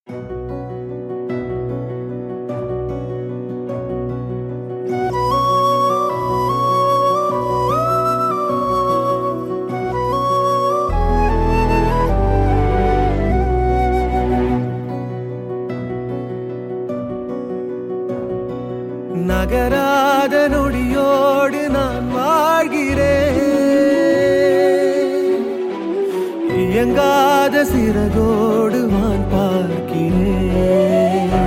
நகராத நொடியோடு நான் வாழ்கிறேன் இயங்காத சிறகோடு நான் பார்க்கிறேன்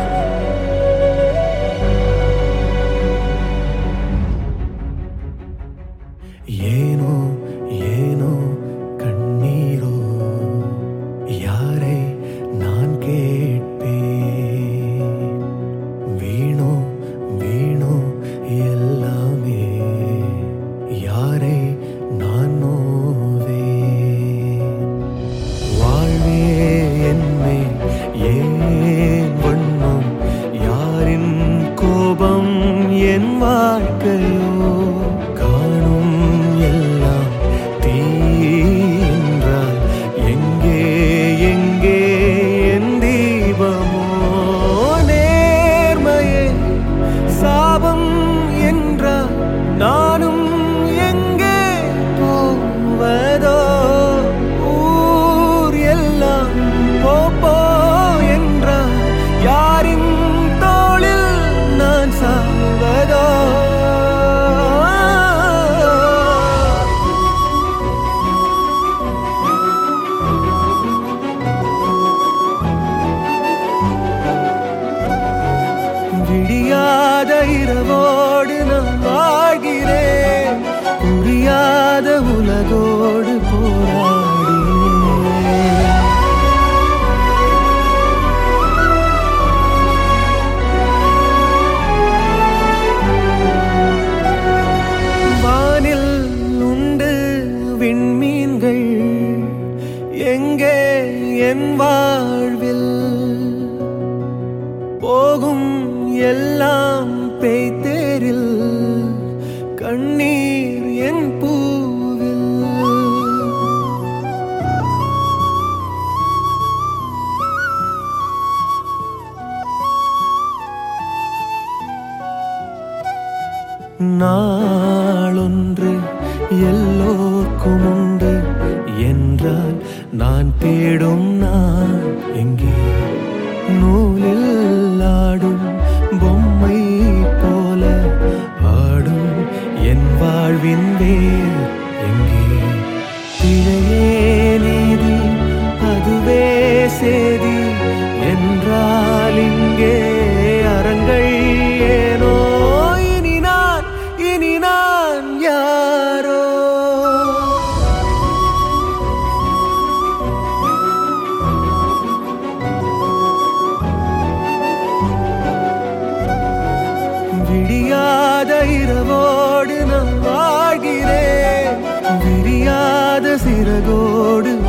ஏனோ ஏனோ கண்ணீரோ யாரை நான் கேட்பேன் வீணோ வீணோ எல்லாமே யாரை நான் நோவேன் வாழ்வே என்னை ஏன் வண்ணம் யாரின் கோபம் என் வாழ்க்கையோ காணும் எல்லாம் தீ என்றால் எங்கே எங்கே என் தீபமோ நேர்மையே சாபம் என்றால் நானும் எங்கே போவதோ ஊர் எல்லாம் போ போ என்றால் யாரின் தோளில் நான் சாவதோ விடியாத இரவோடு நான் வாழ்கிறேன் புரியாத உலகோடு போராடினேன் வானில் உண்டு விண்மீன்கள் எங்கே என் வாழ்வில் போகும் எல்லாம் பெய்தேரில் கண்ணீர் என் பூவில் நாளொன்று எல்லோர்க்கும் உண்டு என்றால் நான் தேடும் நான் எங்கே நூலில் ஆடும் பொம்மை போல ஆடும் என் வாழ்வின் வேர் எங்கே பிழையே நீதி அதுவே சேதி என்றால் இங்கே அரங்கள் ஏனோ இனி நான் இனி நான் யாரோ விடியாத இரவோடு நான் வாழ்கிறேன் விரியாத சிறகோடு